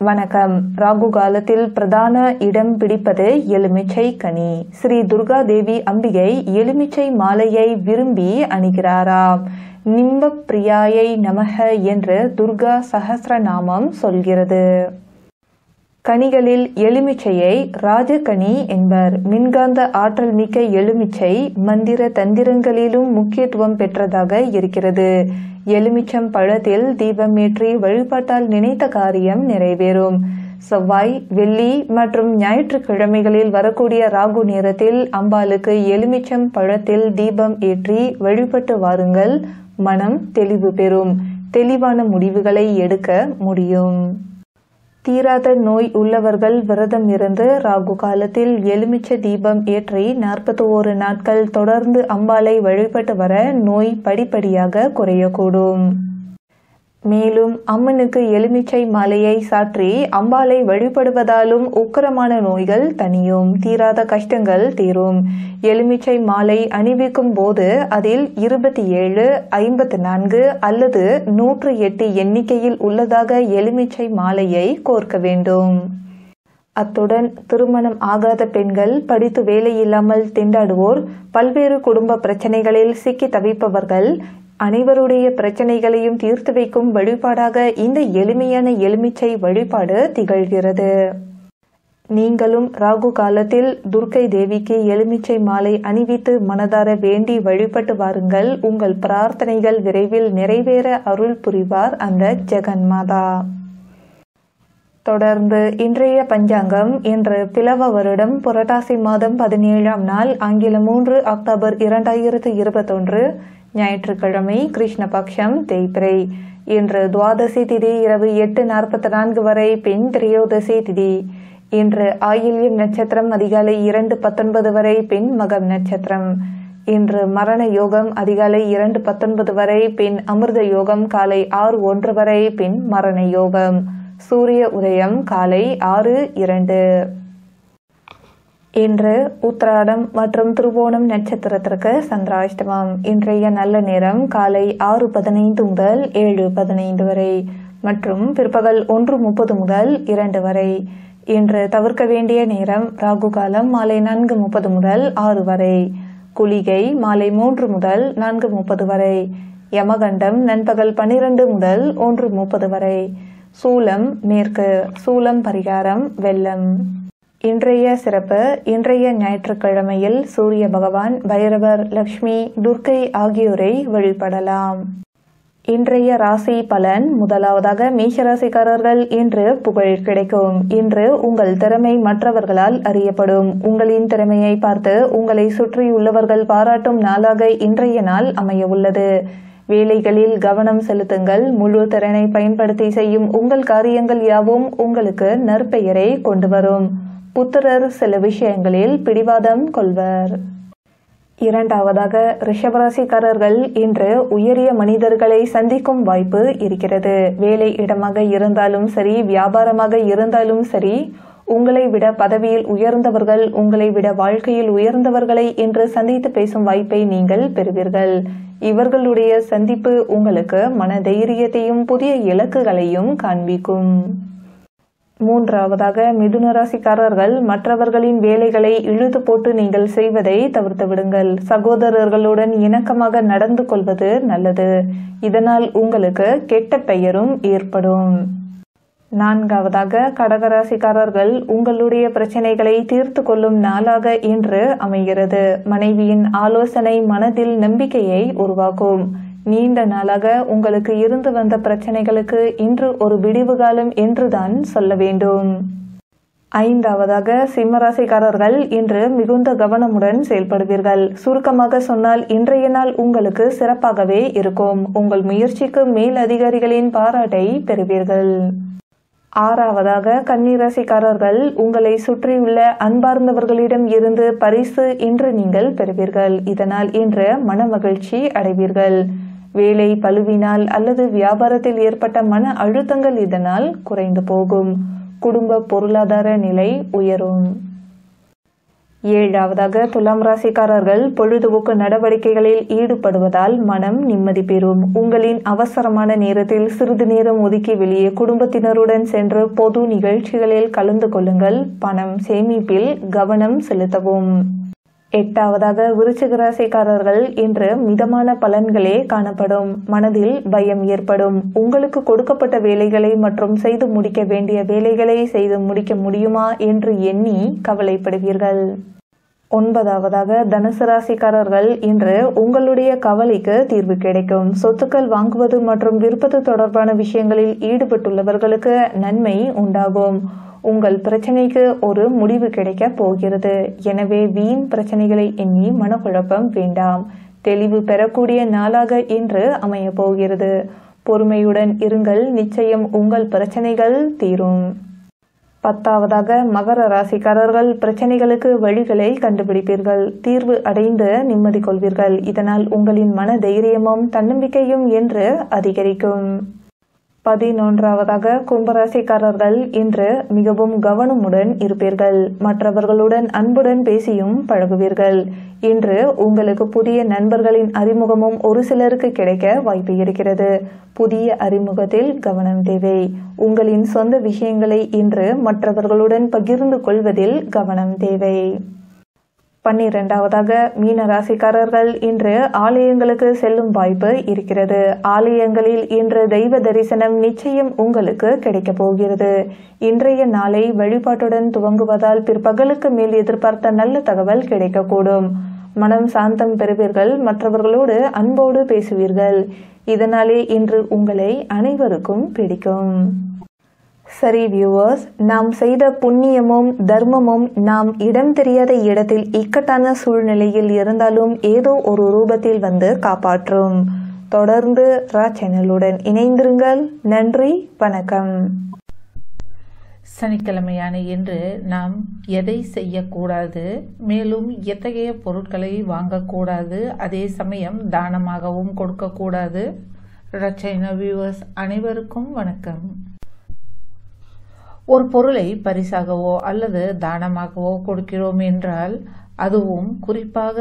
வணக்கம் ராகு காலத்தில் பிரதான இடம் பிடிப்பது எலுமிச்சை கனி ஸ்ரீ துர்கா தேவி அம்பிகை எலுமிச்சை மாலையை விரும்பி அணிகிறாராம் நிம்ப பிரியாயை நமக என்று துர்கா சஹஸ்ரநாமம் சொல்கிறது கனிகளில் எலுமிச்சையை ராஜகனி என்பர் மின்காந்த ஆற்றல் மிக்க எலுமிச்சை மந்திர தந்திரங்களிலும் முக்கியத்துவம் பெற்றதாக இருக்கிறது எலுமிச்சம் பழத்தில் தீபம் ஏற்றி வழிபாட்டால் நினைத்த காரியம் நிறைவேறும் செவ்வாய் வெள்ளி மற்றும் ஞாயிற்றுக்கிழமைகளில் வரக்கூடிய ராகு நேரத்தில் அம்பாளுக்கு எலுமிச்சம் பழத்தில் தீபம் ஏற்றி வழிபட்டு வாருங்கள் மனம் தெளிவு பெறும் தெளிவான முடிவுகளை எடுக்க முடியும் தீராத நோய் உள்ளவர்கள் விரதம் இருந்து ராகு காலத்தில் எலுமிச்சை தீபம் ஏற்றி நாற்பத்தி ஓரு நாட்கள் தொடர்ந்து அம்பாளை வழிபட்டு வர நோய் படிப்படியாக குறையக்கூடும் மேலும் அம்மனுக்கு எலுமிச்சை மாலையை சாற்றி அம்பாளை வழிபடுவதாலும் உக்கரமான நோய்கள் தனியும் தீராத கஷ்டங்கள் தீரும் எலுமிச்சை மாலை அணிவிக்கும் போது அதில் இருபத்தி ஏழு ஐம்பத்தி நான்கு அல்லது நூற்று எட்டு எண்ணிக்கையில் உள்ளதாக எலுமிச்சை மாலையை கோர்க்க வேண்டும் அத்துடன் திருமணம் ஆகாத பெண்கள் படித்து வேலையில்லாமல் திண்டாடுவோர் பல்வேறு குடும்ப பிரச்சனைகளில் சிக்கி தவிப்பவர்கள் அனைவருடைய பிரச்சனைகளையும் தீர்த்து வைக்கும் வழிபாடாக இந்த எளிமையான எலுமிச்சை வழிபாடு திகழ்கிறது நீங்களும் ராகு காலத்தில் துர்க்கை தேவிக்கு எலுமிச்சை மாலை அணிவித்து மனதார வேண்டி வழிபட்டு வாருங்கள் உங்கள் பிரார்த்தனைகள் விரைவில் நிறைவேற அருள் புரிவார் அந்த ஜெகன்மாதா தொடர்ந்து இன்றைய பஞ்சாங்கம் இன்று பிளவ வருடம் புரட்டாசி மாதம் பதினேழாம் நாள் ஆங்கில மூன்று அக்டோபர் இரண்டாயிரத்து இருபத்தொன்று ஞாயிற்றுக்கிழமை கிருஷ்ணபக்ஷம் தேய்பிரை இன்று துவாதசி திதி இரவு எட்டு நாற்பத்தி நான்கு வரை பின் திரையோதசி திதி இன்று ஆயில்யம் நட்சத்திரம் அதிகாலை இரண்டு பத்தொன்பது வரை பின் மகம் நட்சத்திரம் இன்று மரண யோகம் அதிகாலை இரண்டு பத்தொன்பது வரை பின் அமிர்த யோகம் காலை ஆறு ஒன்று வரை பின் மரண யோகம் சூரிய உதயம் காலை ஆறு இரண்டு இன்று உத்திராடம் மற்றும் திருவோணம் நட்சத்திரத்திற்கு சந்திராஷ்டமம் இன்றைய நல்ல நேரம் காலை ஆறு பதினைந்து முதல் ஏழு பதினைந்து வரை மற்றும் பிற்பகல் ஒன்று முப்பது முதல் இரண்டு வரை இன்று தவிர்க்க வேண்டிய நேரம் ராகு காலம் மாலை நான்கு முப்பது முதல் ஆறு வரை குளிகை மாலை மூன்று முதல் நான்கு முப்பது வரை யமகண்டம் நண்பகல் பன்னிரண்டு முதல் ஒன்று முப்பது வரை சூலம் மேற்கு சூலம் பரிகாரம் வெள்ளம் இன்றைய சிறப்பு இன்றைய ஞாயிற்றுக்கிழமையில் சூரிய பகவான் பைரவர் லக்ஷ்மி துர்க்கை ஆகியோரை வழிபடலாம் இன்றைய ராசி பலன் முதலாவதாக மேஷராசிக்காரர்கள் இன்று புகழ் கிடைக்கும் இன்று உங்கள் திறமை மற்றவர்களால் அறியப்படும் உங்களின் திறமையை பார்த்து உங்களை சுற்றியுள்ளவர்கள் பாராட்டும் நாளாக இன்றைய நாள் அமைய உள்ளது வேலைகளில் கவனம் செலுத்துங்கள் முழு திறனை பயன்படுத்தி செய்யும் உங்கள் காரியங்கள் யாவும் உங்களுக்கு நற்பெயரை கொண்டு வரும் புத்திரர் சில விஷயங்களில் பிடிவாதம் கொள்வர் இரண்டாவதாக ரிஷபராசிக்காரர்கள் இன்று உயரிய மனிதர்களை சந்திக்கும் வாய்ப்பு இருக்கிறது வேலை இடமாக இருந்தாலும் சரி வியாபாரமாக இருந்தாலும் சரி உங்களை விட பதவியில் உயர்ந்தவர்கள் உங்களை விட வாழ்க்கையில் உயர்ந்தவர்களை இன்று சந்தித்து பேசும் வாய்ப்பை நீங்கள் பெறுவீர்கள் இவர்களுடைய சந்திப்பு உங்களுக்கு மன தைரியத்தையும் புதிய இலக்குகளையும் காண்பிக்கும் மூன்றாவதாக மிதுன ராசிக்காரர்கள் மற்றவர்களின் வேலைகளை இழுத்து போட்டு நீங்கள் செய்வதை தவிர்த்து விடுங்கள் சகோதரர்களுடன் இணக்கமாக நடந்து கொள்வது நல்லது இதனால் உங்களுக்கு கெட்ட பெயரும் ஏற்படும் நான்காவதாக கடகராசிக்காரர்கள் உங்களுடைய பிரச்சனைகளை தீர்த்து கொள்ளும் நாளாக இன்று அமைகிறது மனைவியின் ஆலோசனை மனதில் நம்பிக்கையை உருவாக்கும் நீண்ட நாளாக உங்களுக்கு இருந்து வந்த பிரச்சனைகளுக்கு இன்று ஒரு விடிவு காலம் என்றுதான் சொல்ல வேண்டும் ஐந்தாவதாக சிம்மராசிக்காரர்கள் இன்று மிகுந்த கவனமுடன் செயல்படுவீர்கள் சுருக்கமாக சொன்னால் இன்றைய நாள் உங்களுக்கு சிறப்பாகவே இருக்கும் உங்கள் முயற்சிக்கு மேல் அதிகாரிகளின் பாராட்டை பெறுவீர்கள் ஆறாவதாக கன்னிராசிக்காரர்கள் உங்களை சுற்றியுள்ள அன்பார்ந்தவர்களிடம் இருந்து பரிசு இன்று நீங்கள் பெறுவீர்கள் இதனால் இன்று மன மகிழ்ச்சி அடைவீர்கள் வேலை பழுவினால் அல்லது வியாபாரத்தில் ஏற்பட்ட மன அழுத்தங்கள் இதனால் குறைந்து போகும் குடும்ப பொருளாதார நிலை உயரும் ஏழாவதாக துலாம் ராசிக்காரர்கள் பொழுதுபோக்கு நடவடிக்கைகளில் ஈடுபடுவதால் மனம் நிம்மதி பெறும் உங்களின் அவசரமான நேரத்தில் சிறிது நேரம் ஒதுக்கி வெளியே குடும்பத்தினருடன் சென்று பொது நிகழ்ச்சிகளில் கலந்து கொள்ளுங்கள் பணம் சேமிப்பில் கவனம் செலுத்தவும் எட்டாவதாக விருச்சிக ராசிக்காரர்கள் இன்று மிதமான பலன்களே காணப்படும் மனதில் பயம் ஏற்படும் உங்களுக்கு கொடுக்கப்பட்ட வேலைகளை மற்றும் செய்து முடிக்க வேண்டிய வேலைகளை செய்து முடிக்க முடியுமா என்று எண்ணி கவலைப்படுவீர்கள் ஒன்பதாவதாக தனுசு ராசிக்காரர்கள் இன்று உங்களுடைய கவலைக்கு தீர்வு கிடைக்கும் சொத்துக்கள் வாங்குவது மற்றும் விற்பது தொடர்பான விஷயங்களில் ஈடுபட்டுள்ளவர்களுக்கு நன்மை உண்டாகும் உங்கள் பிரச்சனைக்கு ஒரு முடிவு கிடைக்க போகிறது எனவே வீண் பிரச்சனைகளை எண்ணி மனக்குழப்பம் வேண்டாம் தெளிவு பெறக்கூடிய நாளாக இன்று அமைய போகிறது பொறுமையுடன் இருங்கள் நிச்சயம் உங்கள் பிரச்சனைகள் தீரும் பத்தாவதாக மகர ராசிக்காரர்கள் பிரச்சனைகளுக்கு வழிகளை கண்டுபிடிப்பீர்கள் தீர்வு அடைந்து நிம்மதி கொள்வீர்கள் இதனால் உங்களின் மன தைரியமும் தன்னம்பிக்கையும் என்று அதிகரிக்கும் பதினொன்றாவதாக கும்பராசிக்காரர்கள் இன்று மிகவும் கவனமுடன் இருப்பீர்கள் மற்றவர்களுடன் அன்புடன் பேசியும் பழகுவீர்கள் இன்று உங்களுக்கு புதிய நண்பர்களின் அறிமுகமும் ஒரு சிலருக்கு கிடைக்க வாய்ப்பு இருக்கிறது புதிய அறிமுகத்தில் கவனம் தேவை உங்களின் சொந்த விஷயங்களை இன்று மற்றவர்களுடன் பகிர்ந்து கொள்வதில் கவனம் தேவை பன்னிரெண்டாவதாக மீன ராசிக்காரர்கள் இன்று ஆலயங்களுக்கு செல்லும் வாய்ப்பு இருக்கிறது ஆலயங்களில் இன்று தெய்வ தரிசனம் நிச்சயம் உங்களுக்கு கிடைக்கப் போகிறது இன்றைய நாளை வழிபாட்டுடன் துவங்குவதால் பிற்பகலுக்கு மேல் எதிர்பார்த்த நல்ல தகவல் கிடைக்கக்கூடும் மனம் சாந்தம் பெறுவீர்கள் மற்றவர்களோடு அன்போடு பேசுவீர்கள் இதனாலே இன்று உங்களை அனைவருக்கும் பிடிக்கும் சரி வியூவர்ஸ் நாம் செய்த புண்ணியமும் தர்மமும் நாம் இடம் தெரியாத இடத்தில் இக்கட்டான சூழ்நிலையில் இருந்தாலும் ஏதோ ஒரு ரூபத்தில் வந்து காப்பாற்றும் தொடர்ந்து ரா சேனலுடன் இணைந்திருங்கள் நன்றி வணக்கம் சனிக்கிழமையான இன்று நாம் எதை செய்யக்கூடாது மேலும் எத்தகைய பொருட்களை வாங்கக்கூடாது அதே சமயம் தானமாகவும் கொடுக்கக்கூடாது ரச்சைனா வியூவர்ஸ் அனைவருக்கும் வணக்கம் ஒரு பொருளை பரிசாகவோ அல்லது தானமாகவோ கொடுக்கிறோம் என்றால் அதுவும் குறிப்பாக